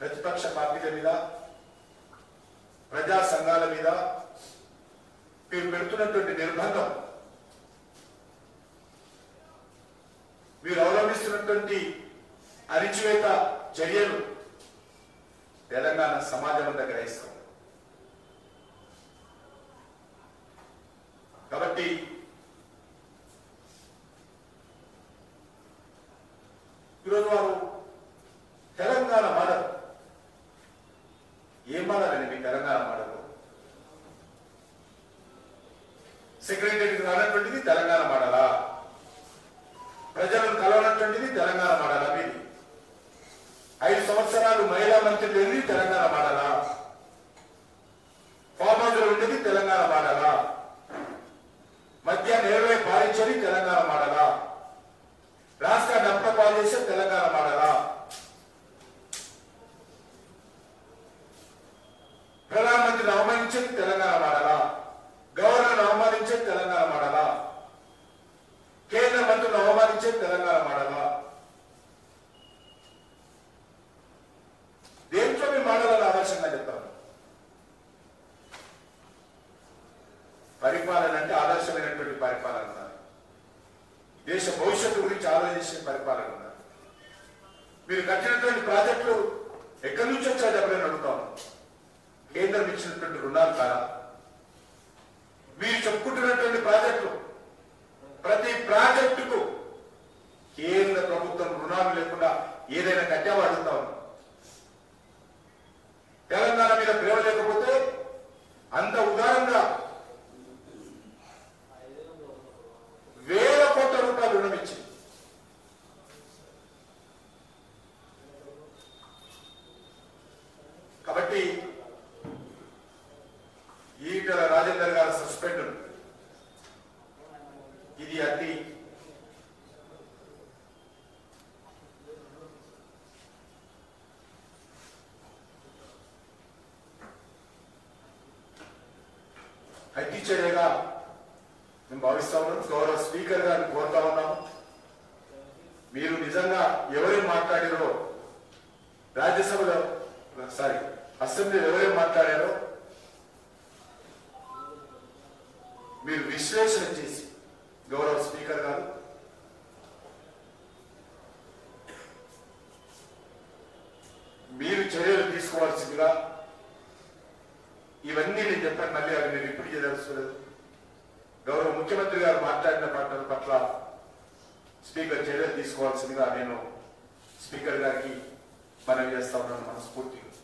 ప్రతిపక్ష పార్టీల మీద ప్రజా సంఘాల మీద మీరు పెడుతున్నటువంటి నిర్బంధం మీరు అవలంబిస్తున్నటువంటి అణిచివేత చర్యలు తెలంగాణ సమాజం అంతా గ్రహిస్తాం కాబట్టి ఈరోజు వారు తెలంగాణ మోడల్ ఏం మాడాలండి మీ తెలంగాణ మోడల్ సెక్రటరీకి రానటువంటిది తెలంగాణ మోడలా ప్రజలను కలవనటువంటిది తెలంగాణ మోడలా మీది ఐదు సంవత్సరాలు మహిళా మంత్రి లేనిది తెలంగాణ మోడలా ఫామ్ హౌస్ లో ఉండేది తెలంగాణ మోడలా మధ్య నేరువై పాలించేది తెలంగాణ మోడలా రాష్ట్రాన్ని అప్రపాలు చేసే తెలంగాణ మోడలా ప్రధానమంత్రిని అవమానించేది తెలంగాణ మోడలా గవర్నర్ అవమానించేది తెలంగాణ మోడలా కేంద్ర మంత్రులు అవమానించేది తెలంగాణ మోడలా దేంట్లో మీ మోడలను ఆదర్శంగా చెప్తాను పరిపాలన అంటే ఆదర్శమైనటువంటి పరిపాలన ఉండాలి దేశ భవిష్యత్తు గురించి ఆలోచించే పరిపాలన ఉండాలి మీరు కట్టినటువంటి ప్రాజెక్టులు ఎక్కడి నుంచి వచ్చాయో ఎప్పుడైనా అడుగుతాను కేంద్రం ఇచ్చినటువంటి రుణాలు కాదా మీరు చెప్పుకుంటున్నటువంటి ప్రాజెక్టులు ప్రతి ప్రాజెక్టుకు కేంద్ర ప్రభుత్వం రుణాలు లేకుండా ఏదైనా కట్టావో అడుగుతాను తెలంగాణ మీద ప్రేమ లేకపోతే అంత ఉదారంగా వేల కోట్ల రూపాయలు రుణం ఇచ్చింది కాబట్టి ఈటల రాజేందర్ గారి సస్పెండ్ ఇది అతి అతి చర్యగా మేము భావిస్తా ఉన్నాం గౌరవ స్పీకర్ గారిని కోరుతా ఉన్నాము మీరు నిజంగా ఎవరేం మాట్లాడారో రాజ్యసభలో సారీ అసెంబ్లీలో ఎవరేం మాట్లాడారో మీరు విశ్లేషణ చేసి గౌరవ స్పీకర్ గారు మీరు చర్యలు తీసుకోవాల్సిందిగా ఇవన్నీ నేను చెప్పాను మళ్ళీ అవి నేను ఇప్పుడు చేయదలుచుకోలేదు గౌరవ ముఖ్యమంత్రి గారు మాట్లాడిన మాటల పట్ల స్పీకర్ చర్యలు తీసుకోవాల్సిందిగా నేను స్పీకర్ గారికి మనవి చేస్తా ఉన్నాను మనస్ఫూర్తిగా